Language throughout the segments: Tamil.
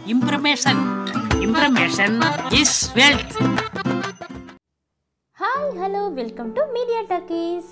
Information. Information is wealth. Hi hello welcome to media talkies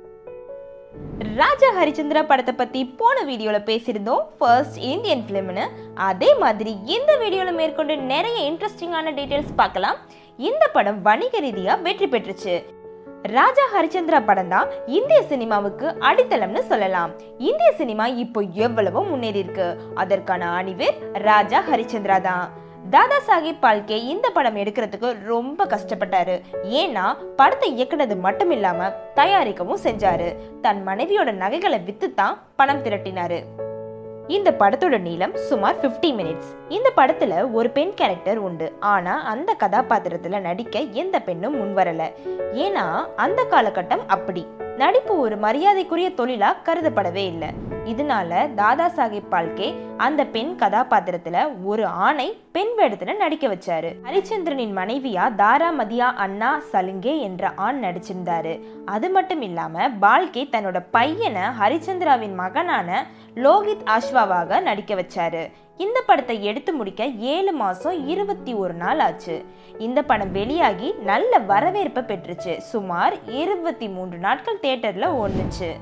Raja Harishchandra படத்தை பற்றி போன வீடியோவில் பேசியிருந்தோம் ஃபர்ஸ்ட் இந்தியன் ஃபிலிம்னு அதே மாதிரி இந்த வீடியோவில் மேற்கொண்டு நிறைய இன்ட்ரெஸ்டிங்கான டீட்டெயில்ஸ் பார்க்கலாம் இந்த படம் வணிக ரீதியாக வெற்றி பெற்றுச்சு ராஜா ஹரிச்சந்திரா படம் தான் இந்திய சினிமாவுக்கு அடித்தளம்னு சொல்லலாம் இந்திய சினிமா இப்போ எவ்வளவோ முன்னேறி இருக்கு அதற்கான அணிவேர் ராஜா ஹரிச்சந்திரா தான் தாதா சாஹிப் பால்கே இந்த படம் எடுக்கிறதுக்கு ரொம்ப கஷ்டப்பட்டாரு ஏன்னா படத்தை இயக்குனது மட்டும் இல்லாம தயாரிக்கவும் செஞ்சாரு தன் மனைவியோட நகைகளை வித்து தான் பணம் திரட்டினாரு இந்த படத்தோட நீளம் சுமார் 50 மினிட்ஸ் இந்த படத்துல ஒரு பெண் கேரக்டர் உண்டு ஆனா அந்த கதாபாத்திரத்துல நடிக்க எந்த பெண்ணும் முன்வரல ஏன்னா அந்த காலகட்டம் அப்படி நடிப்பு ஒரு மரியாதைக்குரிய தொழிலா கருதப்படவே இல்லை இதனால தாதா சாஹிப் பால்கே அந்த பெண் கதாபாத்திரத்துல ஒரு ஆணை பெண் வேடத்துல நடிக்க வச்சாரு ஹரிச்சந்திரனின் மனைவியா தாரா மதியா அண்ணா சலுங்கே என்ற ஆண் நடிச்சிருந்தாரு அது மட்டும் இல்லாம பால்கே தன்னோட பையனை ஹரிச்சந்திராவின் மகனான லோகித் ஆஷ்வாவாக நடிக்க வச்சாரு இந்த படத்தை எடுத்து முடிக்க ஏழு மாசம் இருபத்தி ஒரு நாள் ஆச்சு இந்த படம் வெளியாகி நல்ல வரவேற்பை பெற்றுச்சு சுமார் இருபத்தி மூன்று நாட்கள் தியேட்டர்ல ஓடுனுச்சு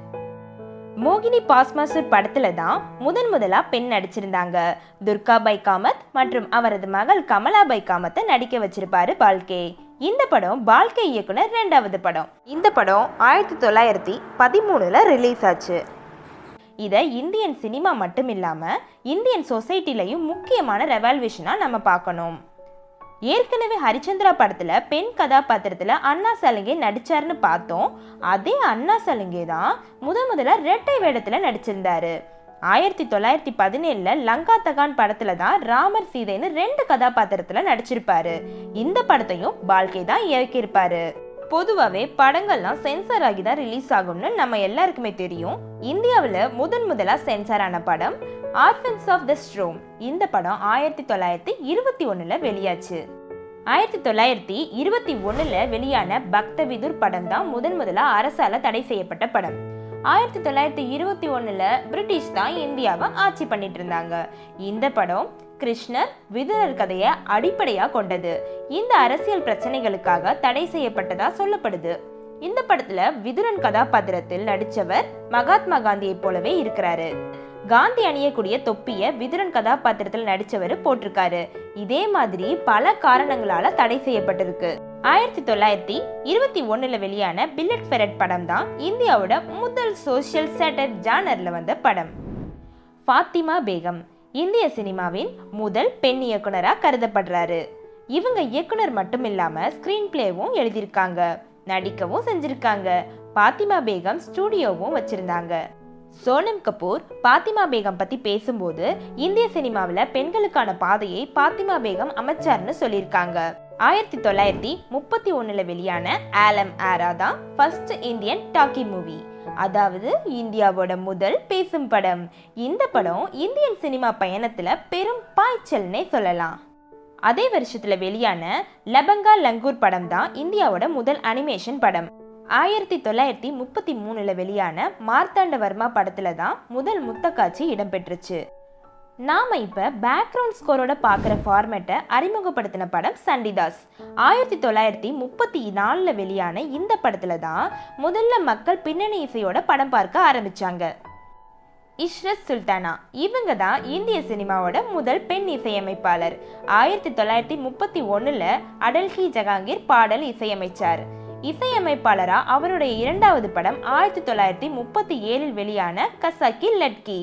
மோகினி பாஸ்மாசூர் படத்துல தான் முதன் முதலா பெண் நடிச்சிருந்தாங்க துர்காபாய் காமத் மற்றும் அவரது மகள் கமலாபாய் காமத்தை நடிக்க வச்சிருப்பாரு பால்கே இந்த படம் பால்கே இயக்குனர் ரெண்டாவது படம் இந்த படம் ஆயிரத்தி தொள்ளாயிரத்தி பதிமூணுல ரிலீஸ் ஆச்சு இதை இந்தியன் சினிமா மட்டும் இல்லாமல் இந்தியன் சொசைட்டிலையும் முக்கியமான ரெவால்வேஷனாக நம்ம பார்க்கணும் ஏற்கனவே ஹரிச்சந்திரா படத்தில் பெண் கதாபாத்திரத்தில் அண்ணா சலுங்கை நடிச்சாருன்னு பார்த்தோம் அதே அண்ணா சலுங்கை தான் முத முதல்ல ரெட்டை வேடத்தில் நடிச்சிருந்தாரு ஆயிரத்தி தொள்ளாயிரத்தி பதினேழில் லங்கா தகான் படத்தில் தான் ராமர் சீதைன்னு ரெண்டு கதாபாத்திரத்தில் நடிச்சிருப்பாரு இந்த படத்தையும் பால்கே தான் இயக்கியிருப்பாரு பொதுவாகவே படங்கள்லாம் சென்சார் ஆகி தான் ரிலீஸ் ஆகும்னு நம்ம எல்லாருக்குமே தெரியும் இந்தியாவில் முதன் முதலாக சென்சார் ஆன படம் ஆர்ஃபன்ஸ் ஆஃப் த ஸ்ட்ரோம் இந்த படம் ஆயிரத்தி தொள்ளாயிரத்தி இருபத்தி ஒன்றில் வெளியாச்சு ஆயிரத்தி தொள்ளாயிரத்தி இருபத்தி ஒன்றில் வெளியான பக்தவிதுர் படம் தான் முதன் முதலாக அரசால தடை செய்யப்பட்ட படம் ஆயிரத்தி தொள்ளாயிரத்தி இருபத்தி ஒன்றில் பிரிட்டிஷ் தான் இந்தியாவை ஆட்சி பண்ணிட்டு இருந்தாங்க இந்த படம் கிருஷ்ணர் விதுரர் கதையை அடிப்படையாக கொண்டது இந்த அரசியல் பிரச்சனைகளுக்காக தடை செய்யப்பட்டதா சொல்லப்படுது இந்த படத்துல விதுரன் கதாபாத்திரத்தில் நடிச்சவர் மகாத்மா காந்தியை போலவே இருக்கிறாரு காந்தி அணியக்கூடிய தொப்பிய விதுரன் கதாபாத்திரத்தில் நடிச்சவர் போட்டிருக்காரு இதே மாதிரி பல காரணங்களால தடை செய்யப்பட்டிருக்கு ஆயிரத்தி தொள்ளாயிரத்தி இருபத்தி ஒண்ணுல வெளியான பில்லட் ஃபெரட் படம் தான் இந்தியாவோட முதல் சோஷியல் சேட்டர் ஜானர்ல வந்த படம் ஃபாத்திமா பேகம் இந்திய சினிமாவின் முதல் பெண் இயக்குனராக கருதப்படுறாரு இவங்க இயக்குனர் மட்டும் இல்லாம ஸ்கிரீன் பிளேவும் எழுதியிருக்காங்க நடிக்கவும் செஞ்சிருக்காங்க பாத்திமா பேகம் ஸ்டூடியோவும் வச்சிருந்தாங்க சோனம் கபூர் பாத்திமா பேகம் பத்தி பேசும்போது இந்திய சினிமாவில் பெண்களுக்கான பாதையை பாத்திமா பேகம் அமைச்சார்னு சொல்லியிருக்காங்க ஆயிரத்தி தொள்ளாயிரத்தி முப்பத்தி ஒண்ணுல வெளியான ஆலம் ஆரா தான் ஃபர்ஸ்ட் இந்தியன் டாக்கி மூவி அதாவது இந்தியாவோட முதல் பேசும் படம் இந்த படம் இந்தியன் சினிமா பயணத்துல பெரும் பாய்ச்சல்னே சொல்லலாம் அதே வருஷத்துல வெளியான லபங்கா லங்கூர் படம் தான் இந்தியாவோட முதல் அனிமேஷன் படம் ஆயிரத்தி தொள்ளாயிரத்தி முப்பத்தி மூணுல வெளியான மார்த்தாண்ட வர்மா படத்துல தான் முதல் முத்தக்காட்சி இடம்பெற்றுச்சு நாம இப்ப பேக்ரவுண்ட் ஸ்கோரோட பார்க்குற ஃபார்மேட்டை அறிமுகப்படுத்தின படம் சண்டிதாஸ் ஆயிரத்தி தொள்ளாயிரத்தி முப்பத்தி நாலுல வெளியான இந்த படத்துல தான் முதல்ல மக்கள் பின்னணி இசையோட படம் பார்க்க ஆரம்பிச்சாங்க இஷ்ரத் சுல்தானா இவங்க தான் இந்திய சினிமாவோட முதல் பெண் இசையமைப்பாளர் ஆயிரத்தி தொள்ளாயிரத்தி முப்பத்தி ஒண்ணுல அடல்கி ஜஹாங்கீர் பாடல் இசையமைச்சார் இசையமைப்பாளரா அவருடைய இரண்டாவது படம் ஆயிரத்தி தொள்ளாயிரத்தி முப்பத்தி ஏழில் வெளியான கசக்கி லட்கி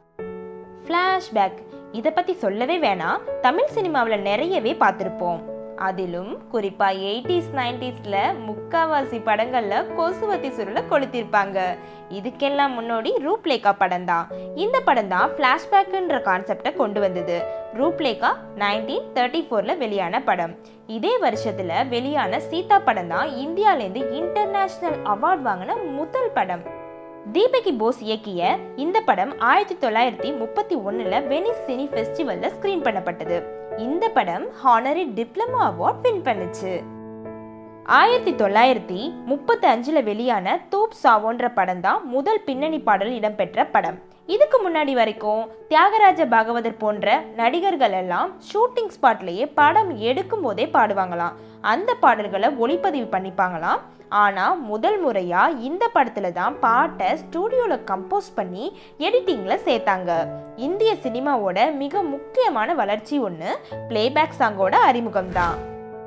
ஃப்ளாஷ்பேக் இதை பற்றி சொல்லவே வேணாம் தமிழ் சினிமாவில் நிறையவே பார்த்துருப்போம் அதிலும் குறிப்பாக எயிட்டிஸ் நைன்டிஸில் முக்காவாசி படங்களில் கொசுவத்தி சுருளை கொளுத்திருப்பாங்க இதுக்கெல்லாம் முன்னோடி ரூப்லேகா படம் தான் இந்த படம் தான் ஃப்ளாஷ்பேக்குன்ற கான்செப்டை கொண்டு வந்தது ரூப்லேகா நைன்டீன் தேர்ட்டி ஃபோரில் வெளியான படம் இதே வருஷத்தில் வெளியான சீதா படம் தான் இந்தியாவிலேருந்து இன்டர்நேஷ்னல் அவார்ட் வாங்கின முதல் படம் தீபகி போஸ் இயக்கிய இந்த படம் ஆயிரத்தி தொள்ளாயிரத்தி முப்பத்தி ஒன்னுல வெனிஸ் சினி ஃபெஸ்டிவல்ல ஸ்கிரீன் பண்ணப்பட்டது இந்த படம் ஹானரி டிப்ளமோ அவார்ட் வின் பண்ணுச்சு ஆயிரத்தி தொள்ளாயிரத்தி முப்பத்தி அஞ்சுல வெளியான தூப் சாவோன்ற படம் தான் முதல் பின்னணி பாடல் இடம்பெற்ற படம் இதுக்கு முன்னாடி வரைக்கும் தியாகராஜ பாகவதர் போன்ற நடிகர்கள் எல்லாம் ஷூட்டிங் ஸ்பாட்லயே படம் எடுக்கும் போதே பாடுவாங்களாம் அந்த பாடல்களை ஒளிப்பதிவு பண்ணிப்பாங்களாம் ஆனா முதல் முறையா இந்த படத்துல தான் பாட்டை ஸ்டூடியோல கம்போஸ் பண்ணி எடிட்டிங்ல சேர்த்தாங்க இந்திய சினிமாவோட மிக முக்கியமான வளர்ச்சி ஒன்று பிளேபேக் சாங்கோட அறிமுகம் தான்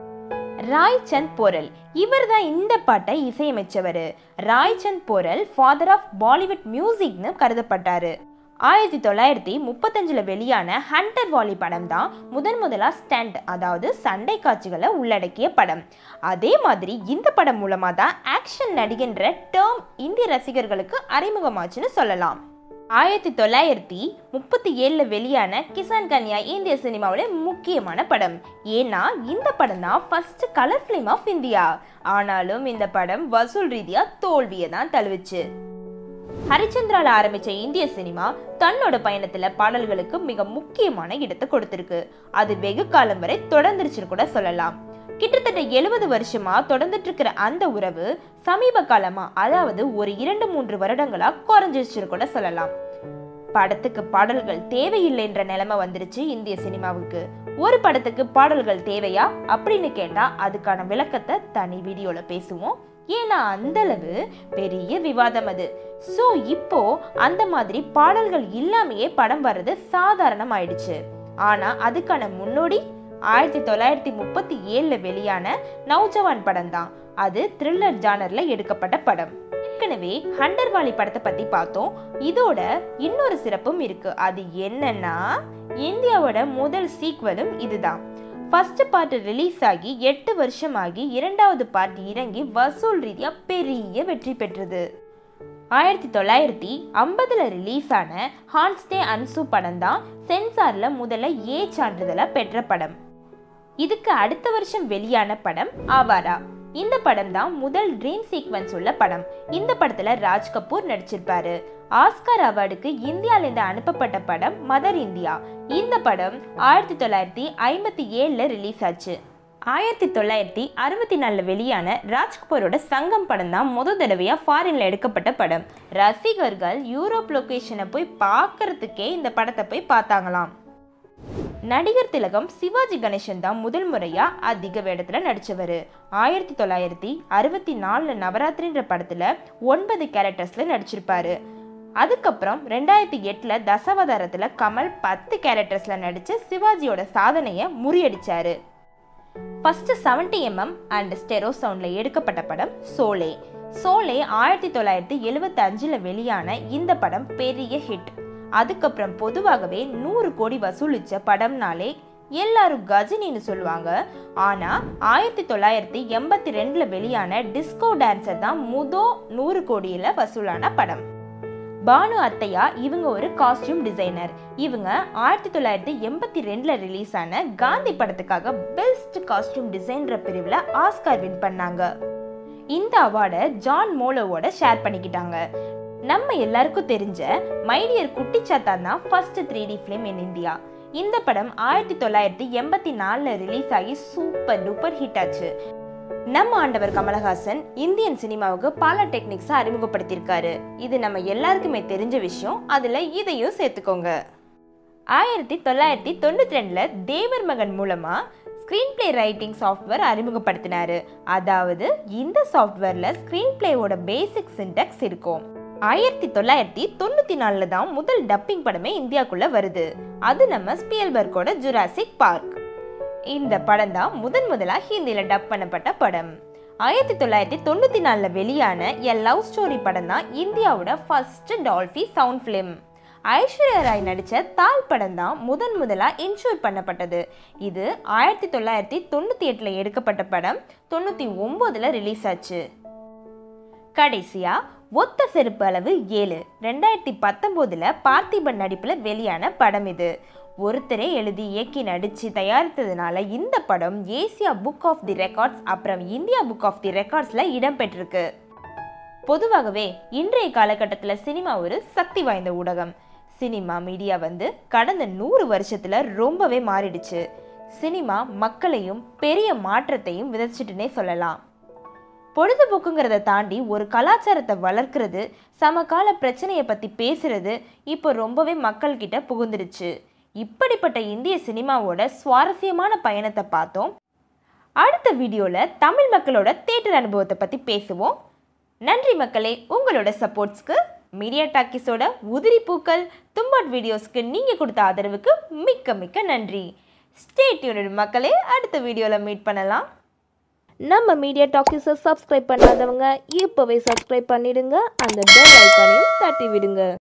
ராய்சந்த் போரல் இவர் தான் இந்த பாட்டை இசையமைச்சவர் Raichand Boral father of Bollywood மியூசிக்னு கருதப்பட்டாரு ஆயிரத்தி தொள்ளாயிரத்தி முப்பத்தஞ்சில் வெளியான ஹண்டர் வாலி படம் தான் முதன் முதலாக ஸ்டண்ட் அதாவது சண்டை காட்சிகளை உள்ளடக்கிய படம் அதே மாதிரி இந்த படம் மூலமாக தான் ஆக்ஷன் நடிகின்ற டேர்ம் இந்திய ரசிகர்களுக்கு அறிமுகமாச்சுன்னு சொல்லலாம் ஆயிரத்தி தொள்ளாயிரத்தி முப்பத்தி ஏழில் வெளியான கிசான் கன்யா இந்திய சினிமாவில் முக்கியமான படம் ஏன்னா இந்த படம் தான் first colour film of India ஆனாலும் இந்த படம் வசூல் ரீதியாக தோல்வியை தான் தழுவிச்சு ஹரிச்சந்திரால ஆரம்பிச்ச இந்திய சினிமா தன்னோட பயணத்துல பாடல்களுக்கு மிக முக்கியமான இடத்தை கொடுத்திருக்கு அது வெகு காலம் வரை தொடர்ந்துருச்சுன்னு கூட சொல்லலாம் கிட்டத்தட்ட எழுபது வருஷமா தொடர்ந்துட்டு இருக்கிற அந்த உறவு சமீப காலமா அதாவது ஒரு இரண்டு மூன்று வருடங்களா குறைஞ்சிருச்சுன்னு கூட சொல்லலாம் படத்துக்கு பாடல்கள் தேவையில்லைன்ற நிலைமை வந்துருச்சு இந்திய சினிமாவுக்கு ஒரு படத்துக்கு பாடல்கள் தேவையா அப்படின்னு கேட்டா அதுக்கான விளக்கத்தை தனி வீடியோல பேசுவோம் ஏன்னா அந்த அளவு பெரிய விவாதம் அது ஸோ இப்போ அந்த மாதிரி பாடல்கள் இல்லாமையே படம் வர்றது சாதாரணம் ஆயிடுச்சு ஆனா அதுக்கான முன்னோடி ஆயிரத்தி தொள்ளாயிரத்தி முப்பத்தி ஏழுல வெளியான நௌஜவான் படம் தான் அது த்ரில்லர் ஜானர்ல எடுக்கப்பட்ட படம் ஏற்கனவே ஹண்டர்வாலி படத்தை பத்தி பார்த்தோம் இதோட இன்னொரு சிறப்பும் இருக்கு அது என்னன்னா இந்தியாவோட முதல் சீக்வலும் இதுதான் ஃபர்ஸ்ட் பார்ட் ரிலீஸ் ஆகி எட்டு வருஷம் ஆகி இரண்டாவது பார்ட் இறங்கி வசூல் ரீதியா பெரிய வெற்றி பெற்றது ஆயிரத்தி தொள்ளாயிரத்தி ஐம்பதுல ரிலீஸ் ஆன ஹான்ஸ்டே அன்சு படம் தான் சென்சார்ல முதல்ல ஏ சான்றிதழை பெற்ற படம் இதுக்கு அடுத்த வருஷம் வெளியான படம் ஆவாரா இந்த படம் தான் முதல் ட்ரீம் சீக்வன்ஸ் உள்ள படம் இந்த படத்துல ராஜ் கபூர் நடிச்சிருப்பாரு ஆஸ்கார் அவார்டுக்கு இந்தியாவிலிருந்து அனுப்பப்பட்ட படம் மதர் இந்தியா இந்த படம் ஆயிரத்தி தொள்ளாயிரத்தி ஐம்பத்தி ஏழுல ரிலீஸ் ஆச்சு ஆயிரத்தி தொள்ளாயிரத்தி அறுபத்தி நாலில் வெளியான ராஜ்கபூரோட சங்கம் படம் தான் முத தடவையாக ஃபாரின்ல எடுக்கப்பட்ட படம் ரசிகர்கள் யூரோப் லொகேஷனை போய் பார்க்கறதுக்கே இந்த படத்தை போய் பார்த்தாங்களாம் நடிகர் திலகம் சிவாஜி கணேசன் தான் முதல் முறையா அதிக வேடத்துல நடிச்சவர் ஆயிரத்தி தொள்ளாயிரத்தி அறுபத்தி நாலுல நவராத்திரின்ற படத்துல ஒன்பது கேரக்டர்ஸ்ல நடிச்சிருப்பாரு அதுக்கப்புறம் ரெண்டாயிரத்தி எட்டுல தசாவதாரத்துல கமல் பத்து கேரக்டர்ஸ்ல நடிச்சு சிவாஜியோட சாதனையை முறியடிச்சாரு first seventy MM and stereo சவுண்ட்ல எடுக்கப்பட்ட படம் சோலே சோலே ஆயிரத்தி தொள்ளாயிரத்தி எழுபத்தி அஞ்சுல வெளியான இந்த படம் பெரிய ஹிட் அதுக்கப்புறம் பொதுவாகவே நூறு கோடி வசூலிச்ச படம்னாலே எல்லாரும் கஜினின்னு சொல்லுவாங்க ஆனா ஆயிரத்தி தொள்ளாயிரத்தி எண்பத்தி ரெண்டுல வெளியான டிஸ்கோ டான்சர் தான் முதோ நூறு கோடியில வசூலான படம் பானு அத்தையா இவங்க ஒரு காஸ்டியூம் டிசைனர் இவங்க ஆயிரத்தி தொள்ளாயிரத்தி எண்பத்தி ரெண்டுல ரிலீஸ் ஆன காந்தி படத்துக்காக பெஸ்ட் காஸ்டியூம் டிசைன்ற பிரிவில் ஆஸ்கார் வின் பண்ணாங்க இந்த அவார்டை ஜான் மோலோவோட ஷேர் பண்ணிக்கிட்டாங்க நம்ம எல்லாருக்கும் தெரிஞ்ச மைடியர் குட்டிச்சாத்தான் தான் first three D film in India இந்த படம் ஆயிரத்தி தொள்ளாயிரத்தி எண்பத்தி நாலில் ரிலீஸ் ஆகி சூப்பர் டூப்பர் ஹிட் ஆச்சு நம்ம ஆண்டவர் கமலஹாசன் இந்தியன் சினிமாவுக்கு பல டெக்னிக்ஸை அறிமுகப்படுத்தியிருக்காரு இது நம்ம எல்லாருக்குமே தெரிஞ்ச விஷயம் அதில் இதையும் சேர்த்துக்கோங்க ஆயிரத்தி தொள்ளாயிரத்தி தொண்ணூற்றி ரெண்டில் தேவர் மகன் மூலமாக ஸ்க்ரீன் பிளே ரைட்டிங் சாஃப்ட்வேர் அறிமுகப்படுத்தினாரு அதாவது இந்த சாஃப்ட்வேரில் ஸ்க்ரீன் பிளேவோட பேசிக் சின்டெக்ஸ் இருக்கும் ஆயிரத்தி தொள்ளாயிரத்தி தொண்ணூற்றி நாலில் தான் முதல் டப்பிங் படமே இந்தியாக்குள்ளே வருது அது நம்ம ஸ்பியல்பர்க்கோட ஜுராசிக் பார்க் இந்த படம் தான் முதன் முதலாக ஹிந்தியில் டப் பண்ணப்பட்ட படம் ஆயிரத்தி தொள்ளாயிரத்தி தொண்ணூற்றி நாலில் வெளியான எ லவ் ஸ்டோரி படம் தான் இந்தியாவோட first Dolby sound film Aishwarya Rai நடித்த தால் படம் தான் முதன் முதலாக இன்ஷூர் பண்ணப்பட்டது இது ஆயிரத்தி தொள்ளாயிரத்தி தொண்ணூற்றி எட்டில் எடுக்கப்பட்ட படம் தொண்ணூற்றி ஒம்போதில் ரிலீஸ் ஆச்சு கடைசியா ஒத்த செருப்பு அளவு ஏழு ரெண்டாயிரத்தி பத்தொம்போதில் பார்த்திபன் நடிப்பில் வெளியான படம் இது ஒருத்தரே எழுதி இயக்கி நடித்து தயாரித்ததுனால இந்த படம் Asia book of the records அப்புறம் இந்தியா புக் ஆஃப் தி ரெக்கார்ட்ஸில் இடம்பெற்றிருக்கு பொதுவாகவே இன்றைய காலகட்டத்தில் சினிமா ஒரு சக்தி வாய்ந்த ஊடகம் சினிமா மீடியா வந்து கடந்த நூறு வருஷத்தில் ரொம்பவே மாறிடுச்சு சினிமா மக்களையும் பெரிய மாற்றத்தையும் விதைச்சிட்டுனே சொல்லலாம் பொழுதுபோக்குங்கிறத தாண்டி ஒரு கலாச்சாரத்தை வளர்க்கறது சமகால பிரச்சனையை பற்றி பேசுறது இப்போ ரொம்பவே மக்கள்கிட்ட புகுந்துருச்சு இப்படிப்பட்ட இந்திய சினிமாவோட சுவாரஸ்யமான பயணத்தை பார்த்தோம் அடுத்த வீடியோவில் தமிழ் மக்களோட தேட்டர் அனுபவத்தை பற்றி பேசுவோம் நன்றி மக்களே உங்களோட சப்போர்ட்ஸ்க்கு மீடியா டாக்கிஸோட உதிரி பூக்கள் தும்பாட் வீடியோஸ்க்கு நீங்கள் கொடுத்த ஆதரவுக்கு மிக்க மிக்க நன்றி ஸ்டே டியூனட் மக்களே அடுத்த வீடியோவில் மீட் பண்ணலாம் நம்ம மீடியா டாக்கிஸை சப்ஸ்கிரைப் பண்ணாதவங்க இப்போவே சப்ஸ்கிரைப் பண்ணிடுங்க அந்த பெல் ஐக்கானையும் தட்டி விடுங்க